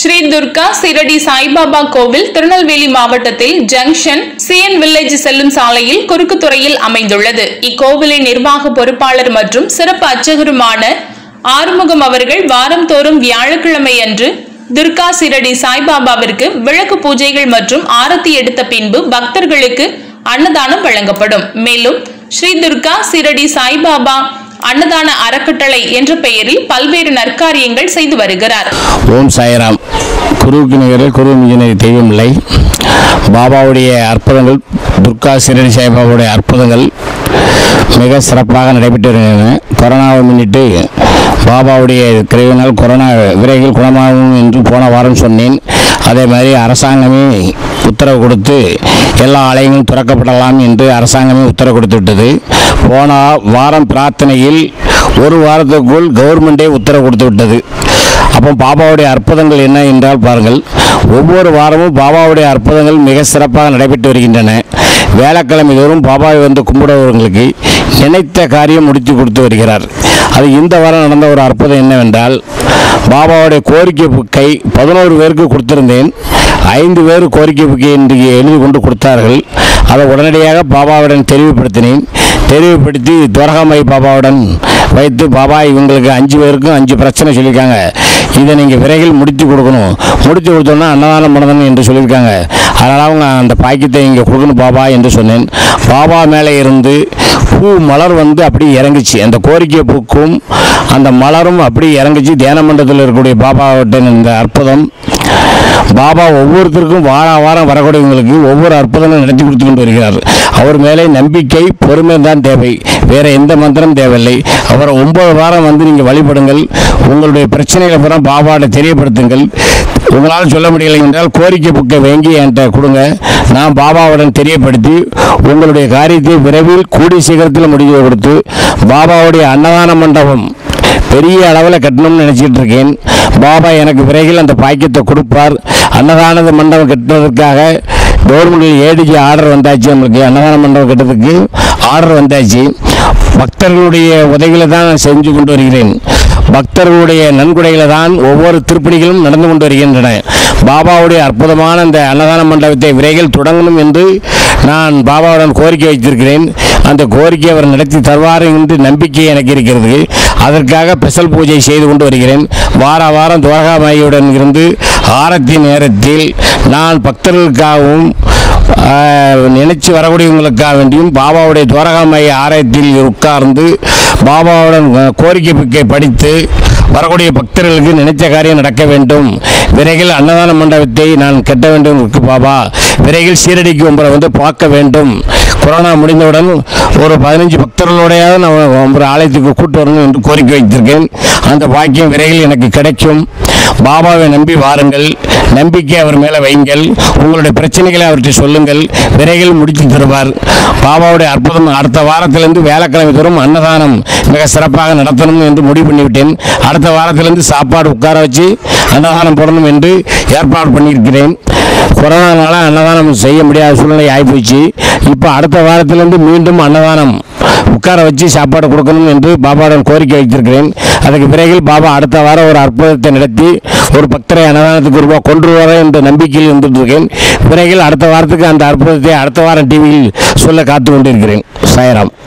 ஸ்ரீ துர்கா சிரடி சாய்பாபா கோவில் திருநெல்வேலி மாவட்டத்தில் junction CN village செல்லும் சாலையில் குறுக்குத்துறையில் அமைந்துள்ளது இக்கோவிலின் நிர்வாக பொறுப்பாளர் மற்றும் சிறப்பு அர்ச்சகருமான ஆறுமுகம் அவர்கள் வாரந்தோறும் வியாழக்கிழமை அன்று துர்கா சிரடி சாய்பாபாவிற்கு விளக்கு பூஜைகள் மற்றும் ஆரத்தி எடுத்த பின்பு பக்தர்களுக்கு அன்னதானம் வழங்கப்படும் மேலும் ஸ்ரீ துர்கா சிரடி சாய்பாபா அன்னதான அறக்கட்டளை என்ற பெயரில் பல்வேறு நற்காரியங்கள் செய்து வருகிறார் ஓம் சாய்ராம் குருவுக்கு நிகரில் குரு மிஞ்சினர் தெய்வம் இல்லை பாபாவுடைய அற்புதங்கள் துர்கா சிரணி சாய்பாபாவுடைய அற்புதங்கள் மிக சிறப்பாக நடைபெற்று வருகின்றன கொரோனாவை முன்னிட்டு பாபாவுடைய கிருவினால் கொரோனா விரைவில் குணமாகும் என்று போன வாரம் சொன்னேன் அதே மாதிரி அரசாங்கமே உத்தரவு கொடுத்து எல்லா ஆலயங்களும் திறக்கப்படலாம் என்று அரசாங்கமே உத்தரவு கொடுத்து விட்டது போன வாரம் பிரார்த்தனையில் ஒரு வாரத்துக்குள் கவர்மெண்டே உத்தரவு கொடுத்து விட்டது அப்போ பாபாவுடைய அற்புதங்கள் என்ன என்றால் பாருங்கள் ஒவ்வொரு வாரமும் பாபாவுடைய அற்புதங்கள் மிக சிறப்பாக நடைபெற்று வருகின்றன வேலைக்கிழமை தோறும் பாபாவை வந்து கும்பிடுபவர்களுக்கு நினைத்த காரியம் முடித்து கொடுத்து வருகிறார் அது இந்த வாரம் நடந்த ஒரு அற்புதம் என்னவென்றால் பாபாவுடைய கோரிக்கை புக்கை பதினோரு பேருக்கு கொடுத்திருந்தேன் ஐந்து பேர் கோரிக்கை புக்கை இன்றைக்கு எழுதி கொண்டு கொடுத்தார்கள் அதை உடனடியாக பாபாவுடன் தெரிவுபடுத்தினேன் தெரிவுபடுத்தி துவரகாமை பாபாவுடன் வைத்து பாபா இவங்களுக்கு அஞ்சு பேருக்கும் அஞ்சு பிரச்சனை சொல்லியிருக்காங்க இதை நீங்கள் விரைவில் முடித்து கொடுக்கணும் முடித்து கொடுத்தோன்னா அன்னதானம் பண்ணணும் என்று சொல்லியிருக்காங்க அதனால் அவங்க அந்த பாக்கியத்தை இங்கே கொடுக்கணும் பாபா என்று சொன்னேன் பாபா மேலே இருந்து பூ மலர் வந்து அப்படி இறங்குச்சு அந்த கோரிக்கை பூக்கும் அந்த மலரும் அப்படி இறங்குச்சு தியான மண்டலத்தில் இருக்கக்கூடிய பாபாவிட்ட இந்த அற்புதம் பாபா ஒவ்வொருத்தருக்கும் வார வாரம் வரக்கூடியவங்களுக்கு ஒவ்வொரு அற்புதங்களும் நடத்தி கொடுத்து கொண்டு வருகிறார் அவர் மேலே நம்பிக்கை பொறுமை தான் தேவை வேற எந்த மந்திரம் தேவையில்லை அவரை ஒன்பது வாரம் வந்து நீங்கள் வழிபடுங்கள் உங்களுடைய பிரச்சனைகளை பூரா பாபாட்ட தெரியப்படுத்துங்கள் உங்களால் சொல்ல முடியலை என்றால் கோரிக்கை புக்கை வாங்கி என்கிட்ட கொடுங்க நான் பாபாவுடன் தெரியப்படுத்தி உங்களுடைய காரியத்தை விரைவில் கூடிய சீக்கிரத்தில் முடிவு கொடுத்து பாபாவுடைய அன்னதான மண்டபம் பெரிய அளவில் கட்டணும்னு நினச்சிட்டு இருக்கேன் பாபா எனக்கு விரைவில் அந்த பாக்கியத்தை கொடுப்பார் அன்னதான மண்டபம் கட்டுறதுக்காக கவர்மெண்டில் ஏடிஜி ஆர்டர் வந்தாச்சு நம்மளுக்கு அன்னதான மண்டபம் கட்டுறதுக்கு ஆர்டர் வந்தாச்சு பக்தர்களுடைய உதவிகளை தான் நான் செஞ்சு கொண்டு வருகிறேன் பக்தர்களுடைய நன்கொடைகளை தான் ஒவ்வொரு திருப்பணிகளும் நடந்து கொண்டு வருகின்றன பாபாவுடைய அற்புதமான அந்த அன்னதான மண்டபத்தை விரைவில் தொடங்கணும் என்று நான் பாபாவுடன் கோரிக்கை வைத்திருக்கிறேன் அந்த கோரிக்கை அவர் நடத்தி தருவார் என்று நம்பிக்கை எனக்கு இருக்கிறது அதற்காக ஸ்பெஷல் பூஜை செய்து கொண்டு வருகிறேன் வார வாரம் துவரகாமாயியுடன் இருந்து ஆரத்தி நேரத்தில் நான் பக்தர்களுக்காகவும் ஆஹ், நினைச்சு வரக்கூடியவங்களுக்காக வேண்டியும் பாபாவுடைய துவரகாமாய் ஆலயத்தில் உட்கார்ந்து பாபாவுடன் அஹ், கோரிக்கை புக்கை படித்து வரக்கூடிய பக்தர்களுக்கு நினைச்ச காரியம் நடக்க வேண்டும் விரைவில் அன்னதான மண்டபத்தை நான் கட்ட வேண்டும் இருக்கு பாபா விரைவில் சீரடிக்கு உங்களை வந்து பார்க்க வேண்டும் கொரோனா முடிந்தவுடன் ஒரு பதினஞ்சு பக்தர்களோடையாவது நான் ஒரு ஆலயத்துக்கு கூட்டு வரணும் என்று கோரிக்கை வைத்திருக்கேன் அந்த பாக்கியம் விரைவில் எனக்கு கிடைக்கும் பாபாவை நம்பி வாருங்கள் நம்பிக்கை அவர் மேலே வையுங்கள் உங்களுடைய பிரச்சனைகளை அவர்கிட்ட சொல்லுங்கள் விரைவில் முடித்து தருவார் பாபாவுடைய அற்புதம் அடுத்த வாரத்திலிருந்து வேலைக்கிழமை தோறும் அன்னதானம் மிக சிறப்பாக நடத்தணும் என்று முடிவு பண்ணிவிட்டேன் அடுத்த வாரத்திலிருந்து சாப்பாடு உட்கார வச்சு அன்னதானம் போடணும் என்று ஏற்பாடு பண்ணியிருக்கிறேன் கொரோனானால அன்னதானம் செய்ய முடியாத சூழ்நிலை ஆகிப்போச்சு இப்போ அடுத்த வாரத்திலிருந்து மீண்டும் அன்னதானம் உட்கார வச்சு சாப்பாடு கொடுக்கணும் என்று பாபாவுடன் கோரிக்கை வைத்திருக்கிறேன் அதுக்கு பிறகு பாபா அடுத்த வாரம் ஒரு அற்புதத்தை நடத்தி ஒரு பக்தரை அன்னதானத்துக்கு ரூபா கொண்டு வர என்ற நம்பிக்கையில் இருந்துட்டு இருக்கேன் பிறகு அடுத்த வாரத்துக்கு அந்த அற்புதத்தை அடுத்த வாரம் டிவியில் சொல்ல காத்து கொண்டிருக்கிறேன் சாயராம்